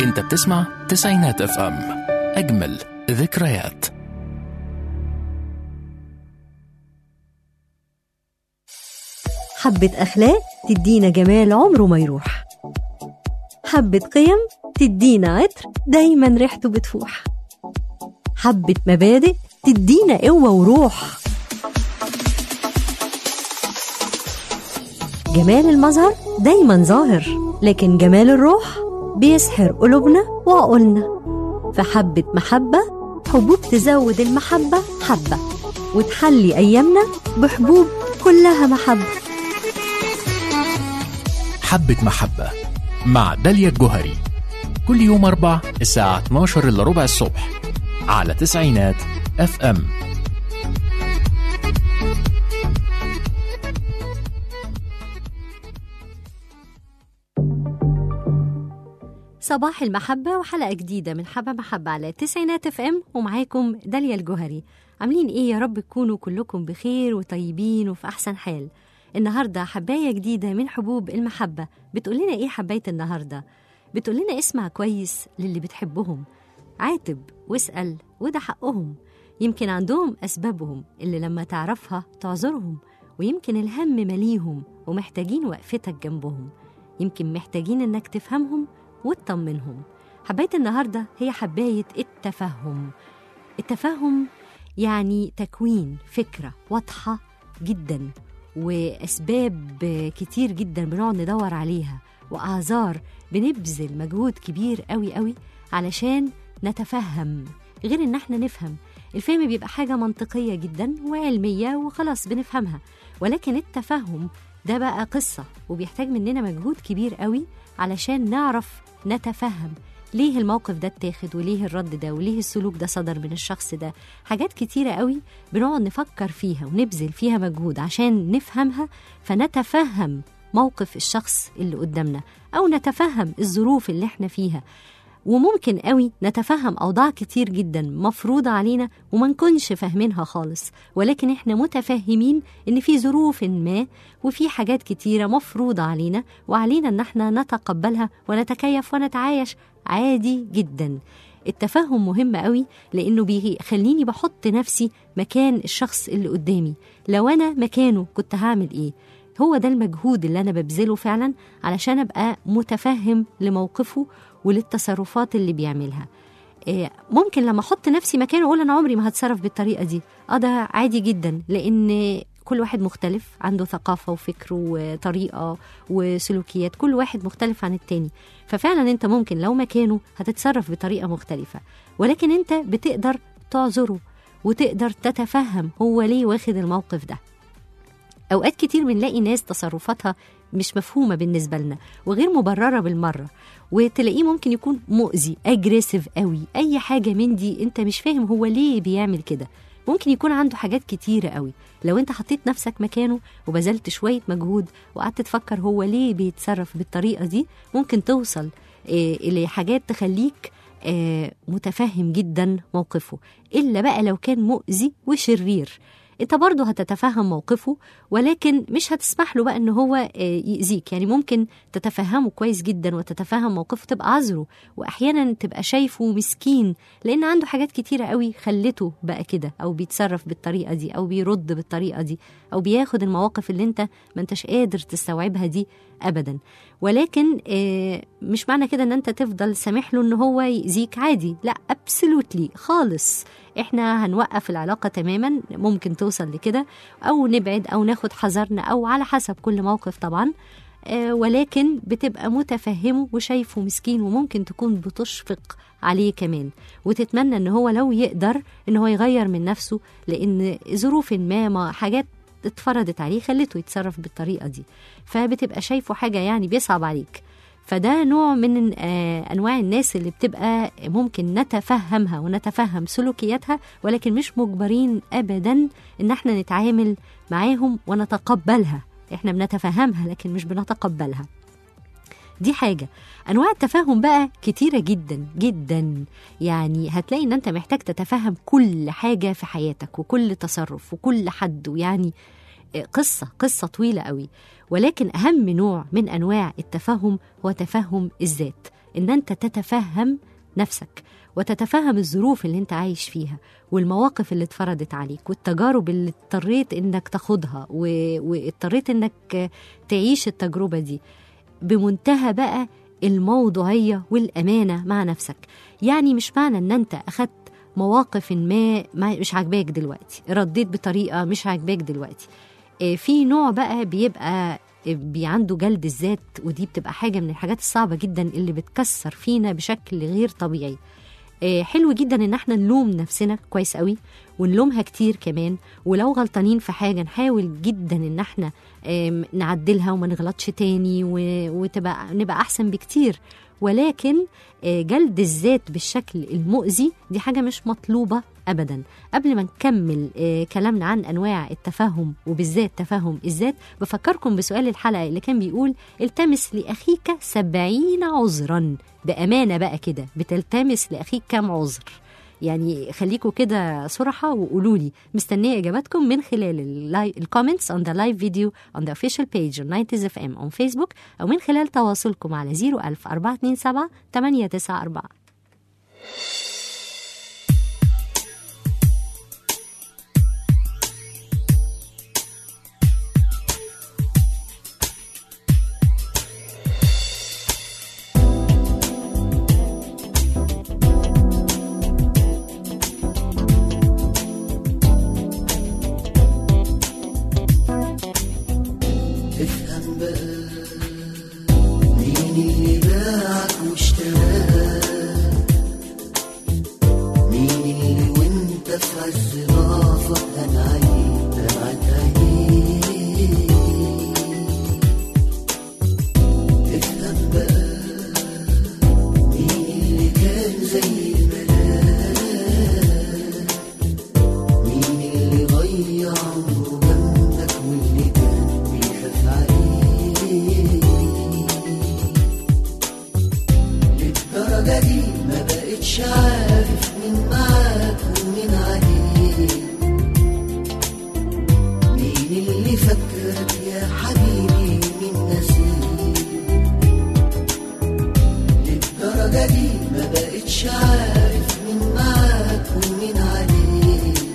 انت بتسمع تسعينات اف ام اجمل ذكريات حبة أخلاق تدينا جمال عمره ما يروح حبة قيم تدينا عطر دايما ريحته بتفوح حبة مبادئ تدينا قوة وروح جمال المظهر دايما ظاهر لكن جمال الروح بيسحر قلوبنا وعقولنا فحبة محبة حبوب تزود المحبة حبة وتحلي أيامنا بحبوب كلها محبة حبة محبة مع داليا الجوهري كل يوم أربع الساعة 12 إلا ربع الصبح على تسعينات اف ام صباح المحبة وحلقة جديدة من حبة محبة على تسعينات اف ام ومعاكم داليا الجوهري عاملين ايه يا رب تكونوا كلكم بخير وطيبين وفي أحسن حال النهاردة حباية جديدة من حبوب المحبة بتقول لنا ايه حباية النهاردة بتقول لنا اسمع كويس للي بتحبهم عاتب واسأل وده حقهم يمكن عندهم أسبابهم اللي لما تعرفها تعذرهم ويمكن الهم مليهم ومحتاجين وقفتك جنبهم يمكن محتاجين إنك تفهمهم وتطمنهم حباية النهاردة هي حباية التفهم التفهم يعني تكوين فكرة واضحة جدا وأسباب كتير جدا بنقعد ندور عليها وأعذار بنبذل مجهود كبير قوي قوي علشان نتفهم غير ان احنا نفهم الفهم بيبقى حاجة منطقية جدا وعلمية وخلاص بنفهمها ولكن التفهم ده بقى قصة وبيحتاج مننا مجهود كبير قوي علشان نعرف نتفهم ليه الموقف ده اتاخد وليه الرد ده وليه السلوك ده صدر من الشخص ده حاجات كتيرة قوي بنقعد نفكر فيها ونبذل فيها مجهود عشان نفهمها فنتفهم موقف الشخص اللي قدامنا أو نتفهم الظروف اللي احنا فيها وممكن قوي نتفهم أوضاع كتير جدا مفروضة علينا وما نكونش فاهمينها خالص ولكن احنا متفهمين ان في ظروف ما وفي حاجات كتيرة مفروضة علينا وعلينا ان احنا نتقبلها ونتكيف ونتعايش عادي جدا التفهم مهم قوي لانه بيخليني بحط نفسي مكان الشخص اللي قدامي لو انا مكانه كنت هعمل ايه هو ده المجهود اللي انا ببذله فعلا علشان ابقى متفهم لموقفه وللتصرفات اللي بيعملها إيه، ممكن لما احط نفسي مكانه اقول انا عمري ما هتصرف بالطريقه دي اه ده عادي جدا لان كل واحد مختلف عنده ثقافه وفكر وطريقه وسلوكيات كل واحد مختلف عن التاني ففعلا انت ممكن لو مكانه هتتصرف بطريقه مختلفه ولكن انت بتقدر تعذره وتقدر تتفهم هو ليه واخد الموقف ده اوقات كتير بنلاقي ناس تصرفاتها مش مفهومه بالنسبه لنا وغير مبرره بالمره وتلاقيه ممكن يكون مؤذي اجريسيف قوي اي حاجه من دي انت مش فاهم هو ليه بيعمل كده ممكن يكون عنده حاجات كتيره قوي لو انت حطيت نفسك مكانه وبذلت شويه مجهود وقعدت تفكر هو ليه بيتصرف بالطريقه دي ممكن توصل إيه لحاجات تخليك آه، متفهم جدا موقفه الا بقى لو كان مؤذي وشرير انت برضه هتتفهم موقفه ولكن مش هتسمح له بقى ان هو آه، يأذيك يعني ممكن تتفهمه كويس جدا وتتفهم موقفه تبقى عذره واحيانا تبقى شايفه مسكين لان عنده حاجات كتيره قوي خلته بقى كده او بيتصرف بالطريقه دي او بيرد بالطريقه دي او بياخد المواقف اللي انت ما انتش قادر تستوعبها دي ابدا ولكن آه، مش معنى كده ان انت تفضل سامح له ان هو يأذيك عادي لا ابسولوتلي خالص احنا هنوقف العلاقه تماما ممكن توصل لكده او نبعد او ناخد حذرنا او على حسب كل موقف طبعا آه، ولكن بتبقى متفهمه وشايفه مسكين وممكن تكون بتشفق عليه كمان وتتمنى ان هو لو يقدر ان هو يغير من نفسه لان ظروف ما, ما حاجات اتفرضت عليه خلته يتصرف بالطريقه دي فبتبقى شايفه حاجه يعني بيصعب عليك فده نوع من آه، انواع الناس اللي بتبقى ممكن نتفهمها ونتفهم سلوكياتها ولكن مش مجبرين ابدا ان احنا نتعامل معاهم ونتقبلها احنا بنتفهمها لكن مش بنتقبلها دي حاجة أنواع التفاهم بقى كتيرة جدا جدا يعني هتلاقي إن أنت محتاج تتفهم كل حاجة في حياتك وكل تصرف وكل حد ويعني قصة قصة طويلة قوي ولكن أهم نوع من أنواع التفهم هو تفهم الذات ان انت تتفهم نفسك وتتفهم الظروف اللي انت عايش فيها والمواقف اللي اتفرضت عليك والتجارب اللي اضطريت انك تاخدها و- واضطريت انك تعيش التجربه دي بمنتهى بقى الموضوعيه والامانه مع نفسك يعني مش معنى ان انت اخدت مواقف ما ما- مش عاجباك دلوقتي رديت بطريقه مش عاجباك دلوقتي آه، في نوع بقى بيبقى بي عنده جلد الذات ودي بتبقى حاجه من الحاجات الصعبه جدا اللي بتكسر فينا بشكل غير طبيعي آه، حلو جدا ان احنا نلوم نفسنا كويس قوي ونلومها كتير كمان ولو غلطانين في حاجه نحاول جدا ان احنا آم، نعدلها وما نغلطش تاني و- وتبقى نبقى احسن بكتير ولكن آه، جلد الذات بالشكل المؤذي دي حاجه مش مطلوبه ابدا قبل ما نكمل آه، كلامنا عن انواع التفهم وبالذات تفهم الذات بفكركم بسؤال الحلقه اللي كان بيقول التمس لاخيك سبعين عذرا بامانه بقى كده بتلتمس لاخيك كام عذر يعني خليكوا كده صراحة وقولوا لي مستنية إجاباتكم من خلال الكومنتس on the live video on the official page on 90s FM on Facebook أو من خلال تواصلكم على 01000 427 894 افهم بقى مين اللي باعك واشتراك مين اللي وانت في عز ضعفك كان عليك دمعت عينيك افهم بقى مين اللي كان زي الملاك مين اللي ضيع عمره جنبك واللي كان بيخاف عليك للدرجة دي ما بقتش عارف مين معاك ومين عليك مين اللي فكرك يا حبيبي مين نسيك للدرجة دي ما بقتش عارف مين معاك ومين عليك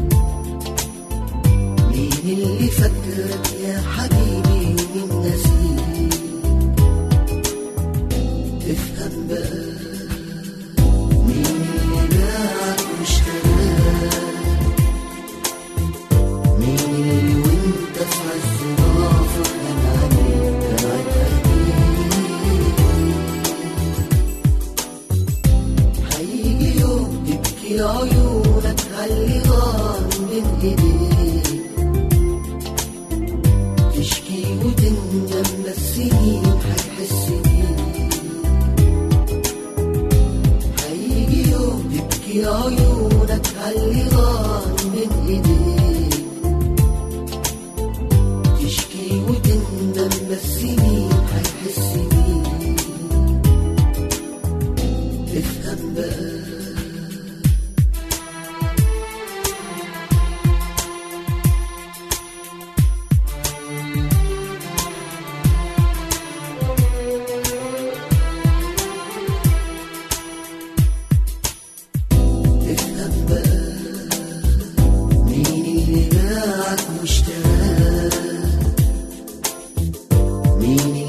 مين اللي فكرك يا حبيبي مين نسيك افهم بقى مين اللي باعك واشتراك مين اللي وانت في عز ضعفك كان عليك دمعت عينيك هيجي يوم تبكي عيونك عاللي ضاع من ايديك تشكي وتندم بس مين هيحس بيك هيجي يوم تبكي عيونك عاللي ضاع من ايديك تشكي وتندم بس مين هيحس بيك افهم بقى افهم بقى مين اللي باعك واشتراك مين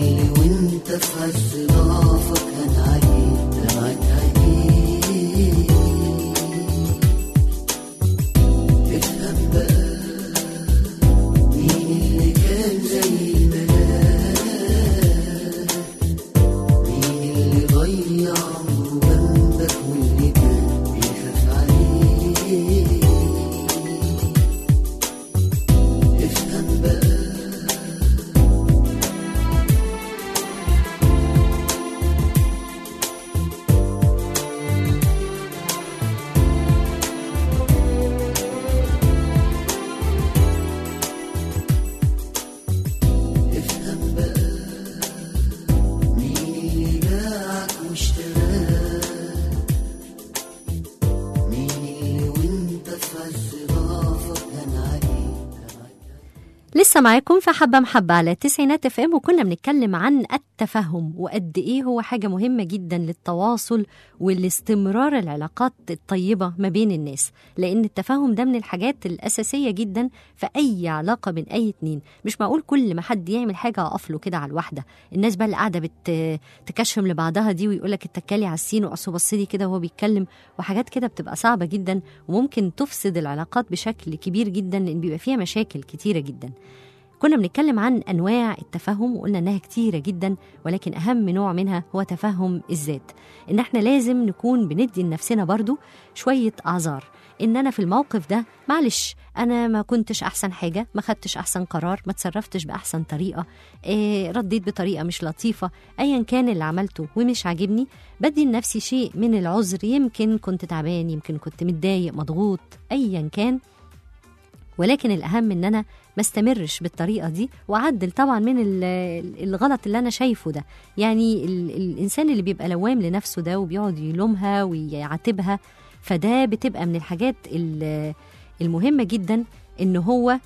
لسه معاكم في حبة محبة على تسعينات اف ام وكنا بنتكلم عن التفهم وقد ايه هو حاجة مهمة جدا للتواصل والاستمرار العلاقات الطيبة ما بين الناس لأن التفاهم ده من الحاجات الأساسية جدا في أي علاقة بين أي اتنين مش معقول كل ما حد يعمل حاجة أقف له كده على الواحدة الناس بقى اللي قاعدة بتكشم لبعضها دي ويقولك اتكلي على السين وأصل بصلي كده وهو بيتكلم وحاجات كده بتبقى صعبة جدا وممكن تفسد العلاقات بشكل كبير جدا لأن بيبقى فيها مشاكل كتيرة جدا كنا بنتكلم عن انواع التفهم وقلنا انها كتيره جدا ولكن اهم نوع منها هو تفهم الذات ان احنا لازم نكون بندي لنفسنا برضو شويه اعذار ان انا في الموقف ده معلش انا ما كنتش احسن حاجه ما خدتش احسن قرار ما تصرفتش باحسن طريقه إيه رديت بطريقه مش لطيفه ايا كان اللي عملته ومش عاجبني بدي لنفسي شيء من العذر يمكن كنت تعبان يمكن كنت متضايق مضغوط ايا كان ولكن الاهم ان انا ما استمرش بالطريقه دي واعدل طبعا من الغلط اللي انا شايفه ده يعني ال الانسان اللي بيبقى لوام لنفسه ده وبيقعد يلومها ويعاتبها فده بتبقى من الحاجات المهمه جدا ان هو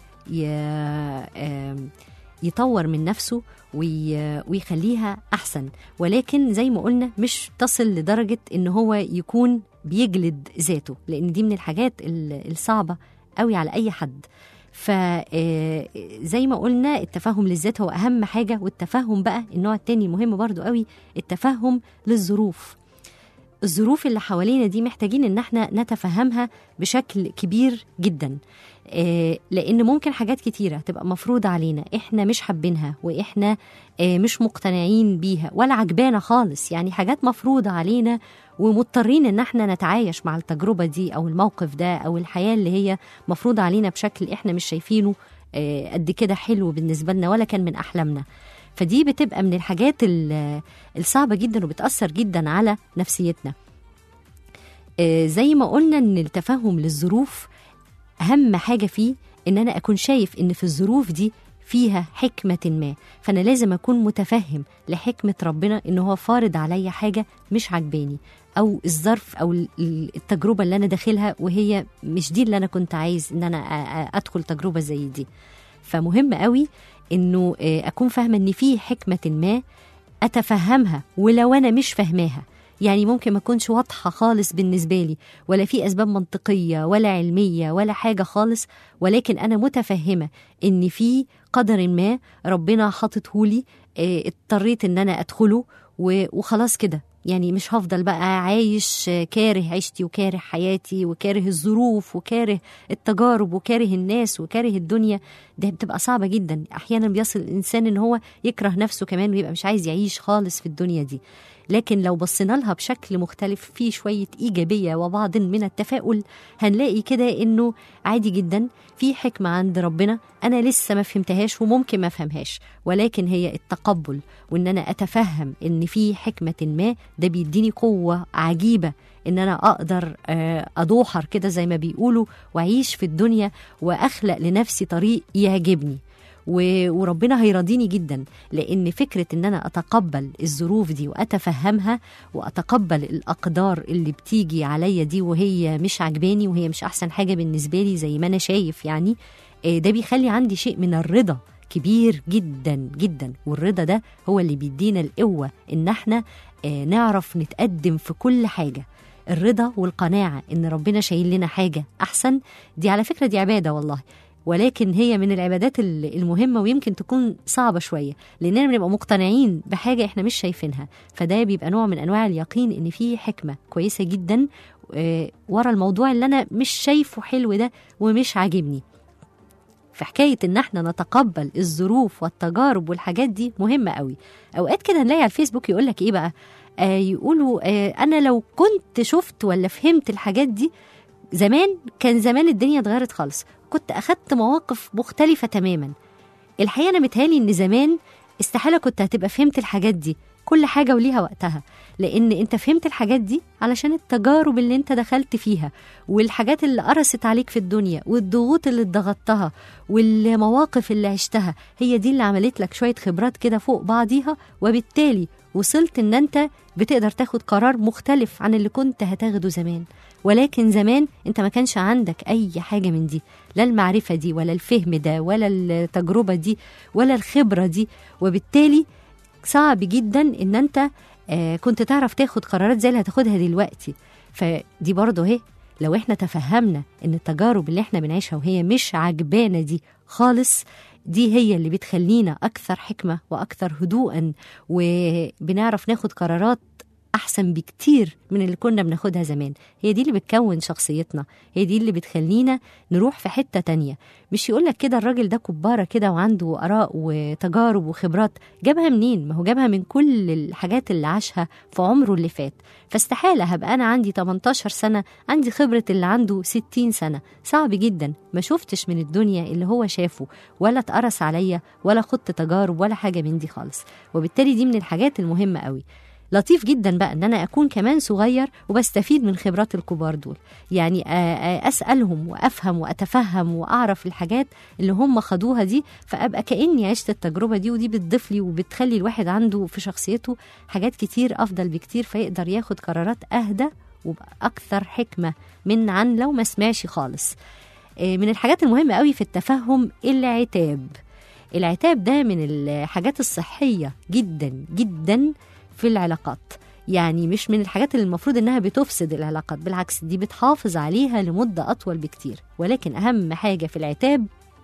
يطور من نفسه ويخليها احسن ولكن زي ما قلنا مش تصل لدرجه ان هو يكون بيجلد ذاته لان دي من الحاجات الصعبه قوي على اي حد فزي ما قلنا التفهم للذات هو اهم حاجه والتفهم بقى النوع التاني مهم برضو قوي التفهم للظروف الظروف اللي حوالينا دي محتاجين ان احنا نتفهمها بشكل كبير جدا لان ممكن حاجات كتيره تبقى مفروضه علينا احنا مش حابينها واحنا مش مقتنعين بيها ولا عجبانا خالص يعني حاجات مفروضه علينا ومضطرين ان احنا نتعايش مع التجربه دي او الموقف ده او الحياه اللي هي مفروضه علينا بشكل احنا مش شايفينه قد كده حلو بالنسبه لنا ولا كان من احلامنا فدي بتبقى من الحاجات الصعبه جدا وبتاثر جدا على نفسيتنا زي ما قلنا ان التفهم للظروف اهم حاجه فيه ان انا اكون شايف ان في الظروف دي فيها حكمة ما فأنا لازم أكون متفهم لحكمة ربنا إن هو فارض عليا حاجة مش عجباني أو الظرف أو التجربة اللي أنا داخلها وهي مش دي اللي أنا كنت عايز إن أنا أدخل تجربة زي دي فمهم قوي إنه أكون فاهمة إن في حكمة ما أتفهمها ولو أنا مش فاهماها يعني ممكن ما تكونش واضحة خالص بالنسبة لي ولا في أسباب منطقية ولا علمية ولا حاجة خالص ولكن أنا متفهمة إن في قدر ما ربنا حاطته لي اضطريت إن أنا أدخله وخلاص كده يعني مش هفضل بقى عايش كاره عيشتي وكاره حياتي وكاره الظروف وكاره التجارب وكاره الناس وكاره الدنيا ده بتبقى صعبة جدا أحيانا بيصل الإنسان إن هو يكره نفسه كمان ويبقى مش عايز يعيش خالص في الدنيا دي لكن لو بصينا لها بشكل مختلف فيه شوية إيجابية وبعض من التفاؤل هنلاقي كده إنه عادي جدا في حكمة عند ربنا أنا لسه ما فهمتهاش وممكن ما أفهمهاش ولكن هي التقبل وإن أنا أتفهم إن في حكمة ما ده بيديني قوة عجيبة ان انا اقدر ادوحر كده زي ما بيقولوا واعيش في الدنيا واخلق لنفسي طريق يعجبني وربنا هيرضيني جدا لان فكره ان انا اتقبل الظروف دي واتفهمها واتقبل الاقدار اللي بتيجي عليا دي وهي مش عجباني وهي مش احسن حاجه بالنسبه لي زي ما انا شايف يعني ده بيخلي عندي شيء من الرضا كبير جدا جدا والرضا ده هو اللي بيدينا القوه ان احنا نعرف نتقدم في كل حاجه الرضا والقناعه ان ربنا شايل لنا حاجه احسن دي على فكره دي عباده والله ولكن هي من العبادات المهمة ويمكن تكون صعبة شوية لأننا بنبقى مقتنعين بحاجة إحنا مش شايفينها فده بيبقى نوع من أنواع اليقين إن في حكمة كويسة جدا ورا الموضوع اللي أنا مش شايفه حلو ده ومش عاجبني في حكاية إن احنا نتقبل الظروف والتجارب والحاجات دي مهمة قوي أوقات كده نلاقي على الفيسبوك يقول لك إيه بقى آه يقولوا آه أنا لو كنت شفت ولا فهمت الحاجات دي زمان كان زمان الدنيا اتغيرت خالص كنت أخدت مواقف مختلفة تماما الحقيقة أنا متهيألي إن زمان استحالة كنت هتبقى فهمت الحاجات دي كل حاجة وليها وقتها لأن أنت فهمت الحاجات دي علشان التجارب اللي أنت دخلت فيها والحاجات اللي قرست عليك في الدنيا والضغوط اللي اتضغطتها والمواقف اللي عشتها هي دي اللي عملت لك شوية خبرات كده فوق بعضيها وبالتالي وصلت ان انت بتقدر تاخد قرار مختلف عن اللي كنت هتاخده زمان ولكن زمان انت ما كانش عندك اي حاجة من دي لا المعرفة دي ولا الفهم ده ولا التجربة دي ولا الخبرة دي وبالتالي صعب جدا ان انت آه كنت تعرف تاخد قرارات زي اللي هتاخدها دلوقتي فدي برضه اهي لو احنا تفهمنا ان التجارب اللي احنا بنعيشها وهي مش عجبانة دي خالص دي هي اللي بتخلينا أكثر حكمة وأكثر هدوءا وبنعرف ناخد قرارات أحسن بكتير من اللي كنا بناخدها زمان هي دي اللي بتكون شخصيتنا هي دي اللي بتخلينا نروح في حتة تانية مش يقولك كده الراجل ده كبارة كده وعنده آراء وتجارب وخبرات جابها منين ما هو جابها من كل الحاجات اللي عاشها في عمره اللي فات فاستحالة هبقى أنا عندي 18 سنة عندي خبرة اللي عنده 60 سنة صعب جدا ما شفتش من الدنيا اللي هو شافه ولا اتقرص عليا ولا خدت تجارب ولا حاجة من دي خالص وبالتالي دي من الحاجات المهمة قوي لطيف جدا بقى ان انا اكون كمان صغير وبستفيد من خبرات الكبار دول يعني اسالهم وافهم واتفهم واعرف الحاجات اللي هم خدوها دي فابقى كاني عشت التجربه دي ودي بتضيف لي وبتخلي الواحد عنده في شخصيته حاجات كتير افضل بكتير فيقدر ياخد قرارات اهدى وباكثر حكمه من عن لو ما سمعش خالص من الحاجات المهمه قوي في التفهم العتاب العتاب ده من الحاجات الصحيه جدا جدا في العلاقات يعني مش من الحاجات اللي المفروض انها بتفسد العلاقات بالعكس دي بتحافظ عليها لمده اطول بكتير ولكن اهم حاجه في العتاب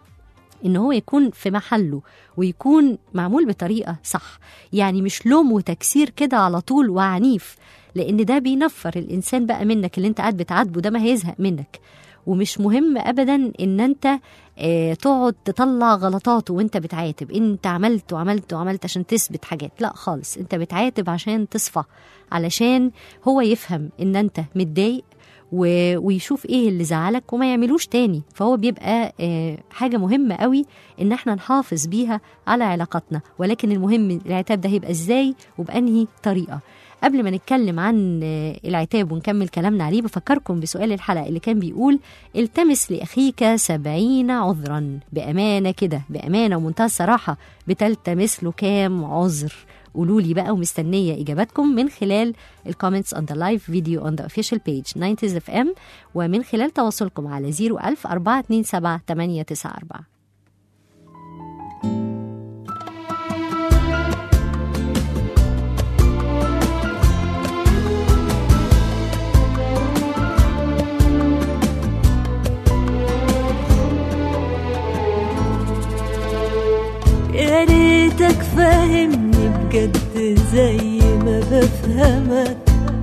ان هو يكون في محله ويكون معمول بطريقه صح يعني مش لوم وتكسير كده على طول وعنيف لان ده بينفر الانسان بقى منك اللي انت قاعد بتعاتبه ده ما هيزهق منك ومش مهم ابدا ان انت آه تقعد تطلع غلطاته وانت بتعاتب انت عملت وعملت وعملت عشان تثبت حاجات لا خالص انت بتعاتب عشان تصفى علشان هو يفهم ان انت متضايق و... ويشوف ايه اللي زعلك وما يعملوش تاني فهو بيبقى آه حاجه مهمه قوي ان احنا نحافظ بيها على علاقاتنا ولكن المهم العتاب ده هيبقى ازاي وبانهي طريقه قبل ما نتكلم عن العتاب ونكمل كلامنا عليه بفكركم بسؤال الحلقة اللي كان بيقول التمس لأخيك سبعين عذرا بأمانة كده بأمانة ومنتهى الصراحة بتلتمس له كام عذر قولوا لي بقى ومستنية إجاباتكم من خلال الكومنتس on the live video on the official page 90s FM ومن خلال تواصلكم على 01000 427 894 يا ريتك فاهمني بجد زي ما بفهمك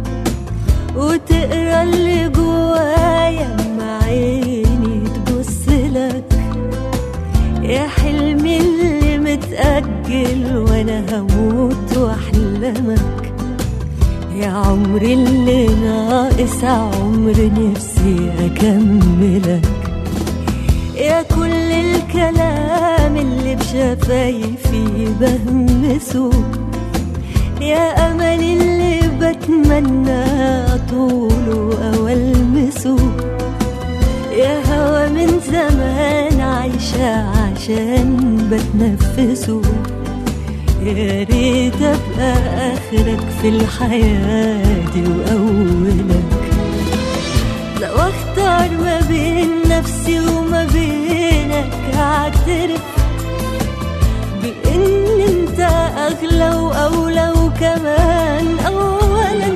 وتقرا اللي جوايا مع عيني تبص لك يا حلمي اللي متأجل وانا هموت واحلمك يا عمري اللي ناقص عمر نفسي اكملك يا كل الكلام اللي بشفايفي بهمسه يا أمل اللي بتمنى طوله أو ألمسه يا هوا من زمان عايشة عشان بتنفسه يا ريت أبقى آخرك في الحياة دي وأولك لو اختار ما بين نفسي وما بينك هعترف بان انت اغلى واولى وكمان اولا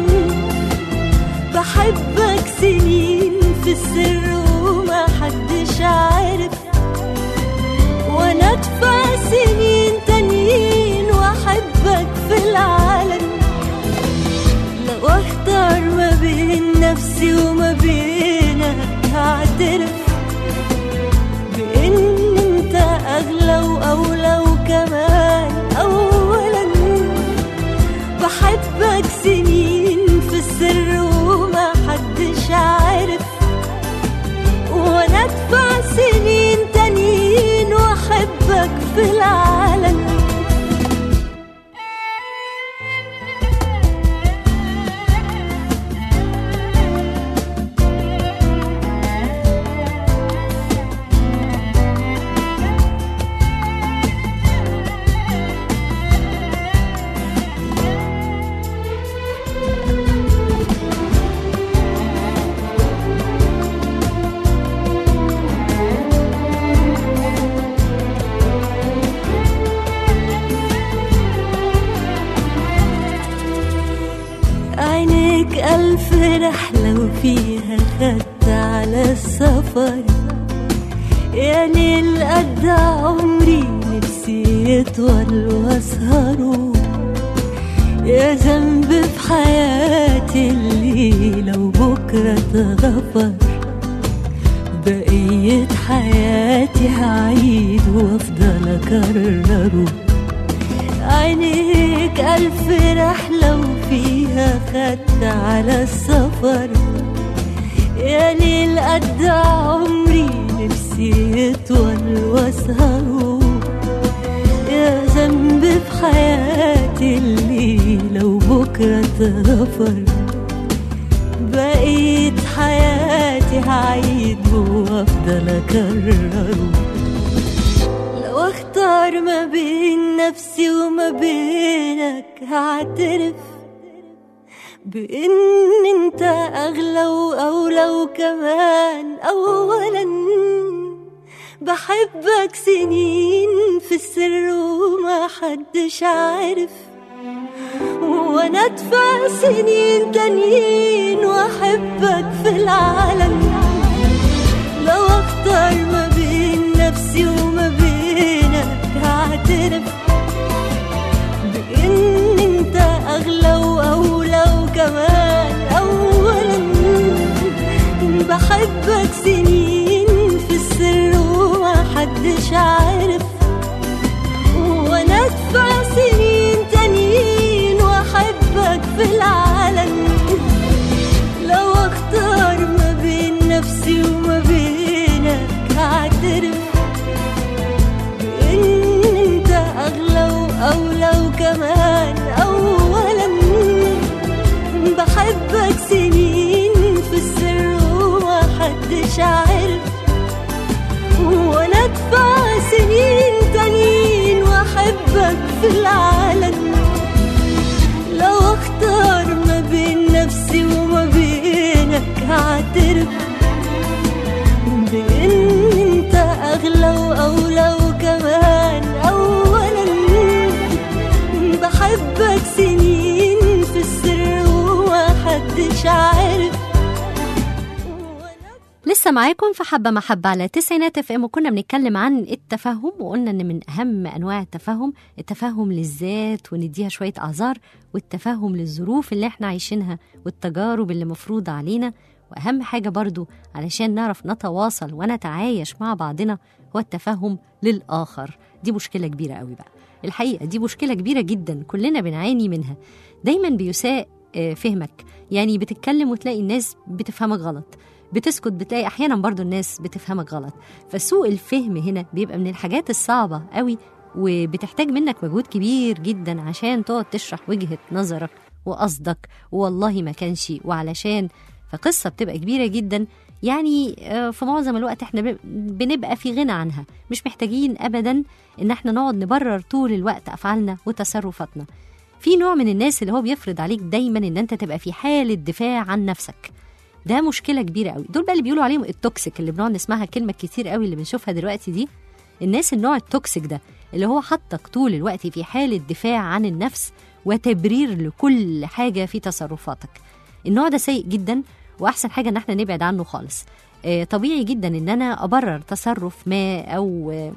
بحبك سنين في السر وما حدش عارف وانا ادفع سنين تانيين واحبك في العالم لو اختار ما بين نفسي وما بينك هعترف بان انت اغلى واولى وكمان اولا بحبك سنين في السر وما حدش عارف وانا ادفع سنين تانيين واحبك في العالم ألف رحلة وفيها خدت على السفر يا ليل قد عمري نفسي يطول واسهره يا ذنب في حياتي اللي لو بكرة اتغفر بقية حياتي هعيد وافضل اكرره عينيك ألف رحلة وفيها خدت على السفر يا ليل قد عمري نفسي يطول واسهره يا ذنب في حياتي اللي لو بكرة اتغفر بقيت حياتي هعيد وافضل اكرره لو اختار ما بين نفسي وما بينك هعترف بان انت اغلى واولى وكمان اولا بحبك سنين في السر وما حدش عارف وانا ادفع سنين تانيين واحبك في العالم لو اختار ما بين نفسي وما بينك هعترف بان انت اغلى واولى وكمان اولا بحبك سنين في السر وما حدش عارف وانا ادفع سنين تانيين واحبك في العالم لو اختار ما بين نفسي وما بينك هعترف بان انت اغلى واولى وكمان اولا بحبك سنين في السر وما حدش عارف وانا ادفع سنين تانيين واحبك في العالم لو اختار ما بين نفسي وما بينك هعترف بان انت اغلى واولى وكمان اولا بحبك سنين في السر وما حدش عارف لسه معاكم في حبة محبة على تسعينات اف ام وكنا بنتكلم عن التفهم وقلنا ان من اهم انواع التفهم التفهم للذات ونديها شوية اعذار والتفهم للظروف اللي احنا عايشينها والتجارب اللي مفروضة علينا واهم حاجة برضو علشان نعرف نتواصل ونتعايش مع بعضنا هو التفهم للآخر دي مشكلة كبيرة قوي بقى الحقيقة دي مشكلة كبيرة جدا كلنا بنعاني منها دايما بيساء آه، فهمك يعني بتتكلم وتلاقي الناس بتفهمك غلط بتسكت بتلاقي احيانا برضو الناس بتفهمك غلط فسوء الفهم هنا بيبقى من الحاجات الصعبة قوي وبتحتاج منك مجهود كبير جدا عشان تقعد تشرح وجهة نظرك وقصدك والله ما كانش وعلشان فقصة بتبقى كبيرة جدا يعني آه، في معظم الوقت احنا ب- بنبقى في غنى عنها مش محتاجين ابدا ان احنا نقعد نبرر طول الوقت افعالنا وتصرفاتنا في نوع من الناس اللي هو بيفرض عليك دايما ان انت تبقى في حالة دفاع عن نفسك ده مشكله كبيره قوي دول بقى اللي بيقولوا عليهم التوكسيك اللي بنقعد نسمعها كلمه كتير قوي اللي بنشوفها دلوقتي دي الناس النوع التوكسيك ده اللي هو حطك طول الوقت في حاله دفاع عن النفس وتبرير لكل حاجه في تصرفاتك النوع ده سيء جدا واحسن حاجه ان احنا نبعد عنه خالص آه، طبيعي جدا ان انا ابرر تصرف ما او آه،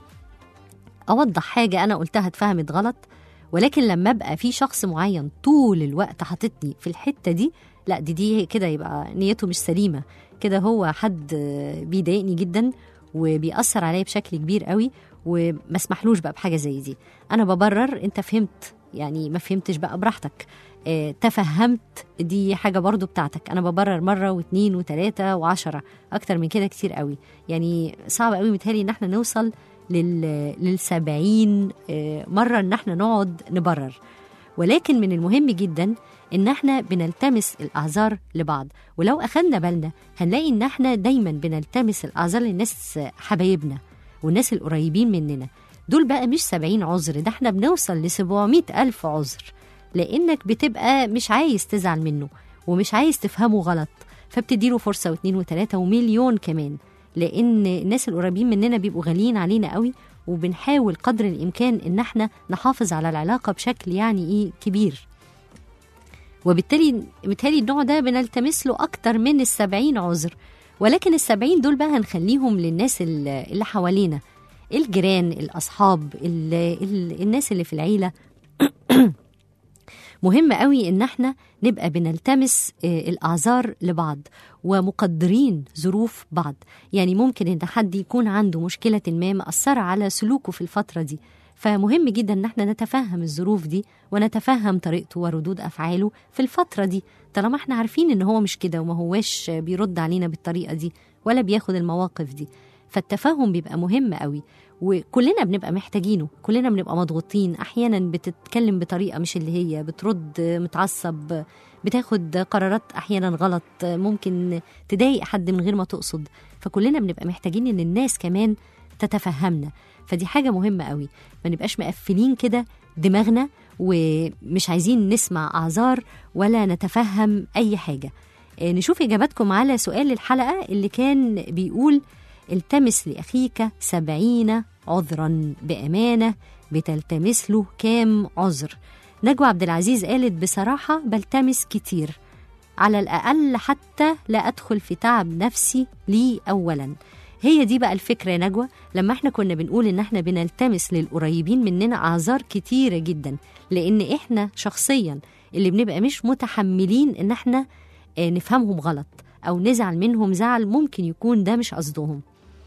اوضح حاجه انا قلتها اتفهمت غلط ولكن لما ابقى في شخص معين طول الوقت حاططني في الحته دي لا دي دي كده يبقى نيته مش سليمه كده هو حد آه، بيضايقني جدا وبيأثر عليا بشكل كبير قوي وما اسمحلوش بقى بحاجه زي دي انا ببرر انت فهمت يعني ما فهمتش بقى براحتك آه، تفهمت دي حاجة برضو بتاعتك أنا ببرر مرة واتنين وتلاتة وعشرة أكتر من كده كتير قوي يعني صعب قوي متهيألي إن احنا نوصل لل... للسبعين آه، مرة إن احنا نقعد نبرر ولكن من المهم جدا إن احنا بنلتمس الأعذار لبعض ولو أخدنا بالنا هنلاقي إن احنا دايما بنلتمس الأعذار للناس حبايبنا والناس القريبين مننا دول بقى مش سبعين عذر ده احنا بنوصل لسبعمية ألف عذر لأنك بتبقى مش عايز تزعل منه ومش عايز تفهمه غلط فبتديله فرصة واتنين وتلاتة ومليون كمان لأن الناس القريبين مننا بيبقوا غاليين علينا قوي وبنحاول قدر الإمكان إن احنا نحافظ على العلاقة بشكل يعني إيه كبير وبالتالي بالتالي النوع ده بنلتمس له أكتر من السبعين عذر ولكن السبعين دول بقى هنخليهم للناس ال- اللي حوالينا الجيران الأصحاب ال ال الناس اللي في العيلة مهم قوي ان احنا نبقى بنلتمس آه، الاعذار لبعض ومقدرين ظروف بعض يعني ممكن ان حد يكون عنده مشكله ما مأثره على سلوكه في الفتره دي فمهم جدا ان احنا نتفهم الظروف دي ونتفهم طريقته وردود افعاله في الفتره دي طالما احنا عارفين ان هو مش كده وما هواش بيرد علينا بالطريقه دي ولا بياخد المواقف دي فالتفاهم بيبقى مهم قوي وكلنا بنبقى محتاجينه كلنا بنبقى مضغوطين احيانا بتتكلم بطريقه مش اللي هي بترد متعصب بتاخد قرارات احيانا غلط ممكن تضايق حد من غير ما تقصد فكلنا بنبقى محتاجين ان الناس كمان تتفهمنا فدي حاجه مهمه قوي ما نبقاش مقفلين كده دماغنا ومش عايزين نسمع اعذار ولا نتفهم اي حاجه آه، نشوف اجاباتكم على سؤال الحلقه اللي كان بيقول التمس لأخيك سبعين عذرا بأمانة بتلتمس له كام عذر نجوى عبد العزيز قالت بصراحة بلتمس كتير على الأقل حتى لا أدخل في تعب نفسي لي أولا هي دي بقى الفكرة يا نجوى لما احنا كنا بنقول ان احنا بنلتمس للقريبين مننا أعذار كتيرة جدا لأن احنا شخصيا اللي بنبقى مش متحملين ان احنا آه، نفهمهم غلط أو نزعل منهم زعل ممكن يكون ده مش قصدهم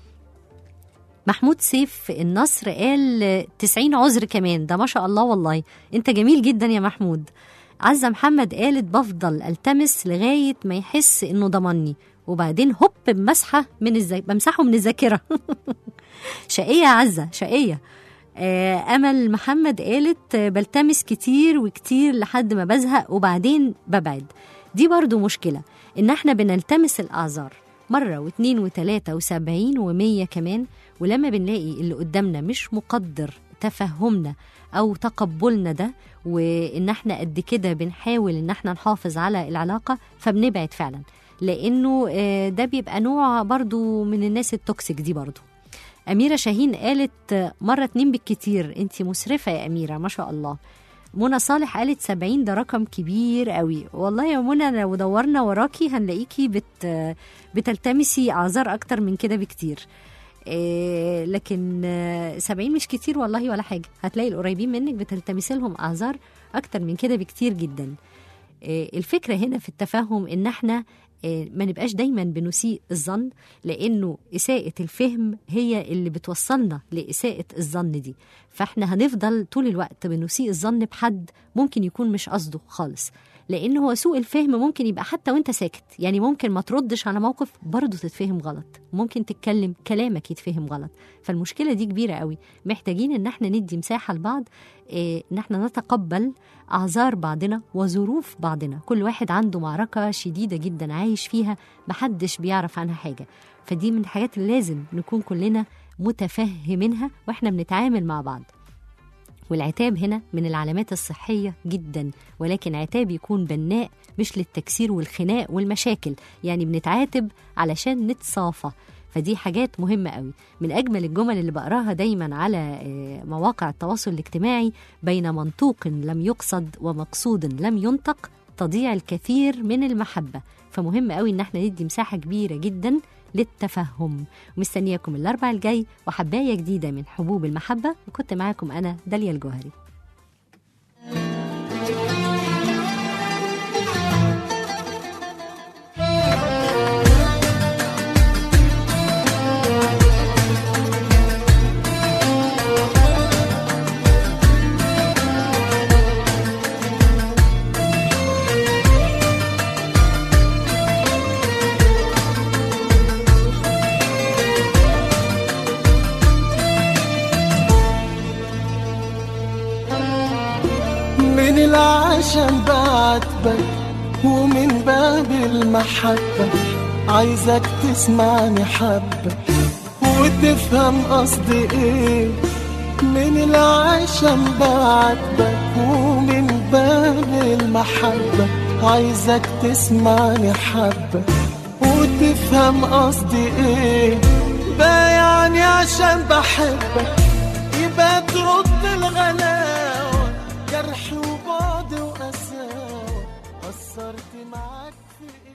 محمود سيف النصر قال 90 عذر كمان ده ما شاء الله والله انت جميل جدا يا محمود عزة محمد قالت بفضل التمس لغاية ما يحس انه ضمني وبعدين هوب بمسحة من الزي... بمسحه من الذاكرة شقية يا عزة شقية آه، أمل محمد قالت آه، بلتمس كتير وكتير لحد ما بزهق وبعدين ببعد دي برضو مشكلة إن احنا بنلتمس الأعذار مرة واتنين وتلاتة وسبعين ومية كمان ولما بنلاقي اللي قدامنا مش مقدر تفهمنا أو تقبلنا ده وإن احنا قد كده بنحاول إن احنا نحافظ على العلاقة فبنبعد فعلا لأنه آه، ده بيبقى نوع برضو من الناس التوكسيك دي برضو أميرة شاهين قالت مرة اتنين بالكتير انت مسرفة يا أميرة ما شاء الله منى صالح قالت 70 ده رقم كبير قوي والله يا منى لو دورنا وراكي هنلاقيكي بت بتلتمسي اعذار اكتر من كده بكتير إيه لكن آه، 70 مش كتير والله ولا حاجه هتلاقي القريبين منك بتلتمسي لهم اعذار اكتر من كده بكتير جدا إيه الفكره هنا في التفاهم ان احنا إيه ما نبقاش دايما بنسيء الظن لانه اساءه الفهم هي اللي بتوصلنا لاساءه الظن دي فاحنا هنفضل طول الوقت بنسيء الظن بحد ممكن يكون مش قصده خالص لان هو سوء الفهم ممكن يبقى حتى وانت ساكت يعني ممكن ما تردش على موقف برضه تتفهم غلط ممكن تتكلم كلامك يتفهم غلط فالمشكله دي كبيره قوي محتاجين ان احنا ندي مساحه لبعض إيه، ان احنا نتقبل اعذار بعضنا وظروف بعضنا كل واحد عنده معركه شديده جدا عايش فيها محدش بيعرف عنها حاجه فدي من الحاجات اللي لازم نكون كلنا متفهمينها واحنا بنتعامل مع بعض والعتاب هنا من العلامات الصحية جدا ولكن عتاب يكون بناء مش للتكسير والخناق والمشاكل يعني بنتعاتب علشان نتصافى فدي حاجات مهمة قوي من أجمل الجمل اللي بقراها دايما على آه، مواقع التواصل الاجتماعي بين منطوق لم يقصد ومقصود لم ينطق تضيع الكثير من المحبة فمهم قوي ان احنا ندي مساحة كبيرة جدا للتفهم مستنياكم الاربع الجاي وحباية جديدة من حبوب المحبة وكنت معاكم أنا داليا الجوهري من العشم بعاتبك ومن باب المحبة عايزك تسمعني حبة وتفهم قصدي ايه من العشم بعاتبك ومن باب المحبة عايزك تسمعني حبة وتفهم قصدي ايه ده يعني عشان بحبك يبقى ترد الغلاوة جرح وبعد وقساوة قدرت معاك في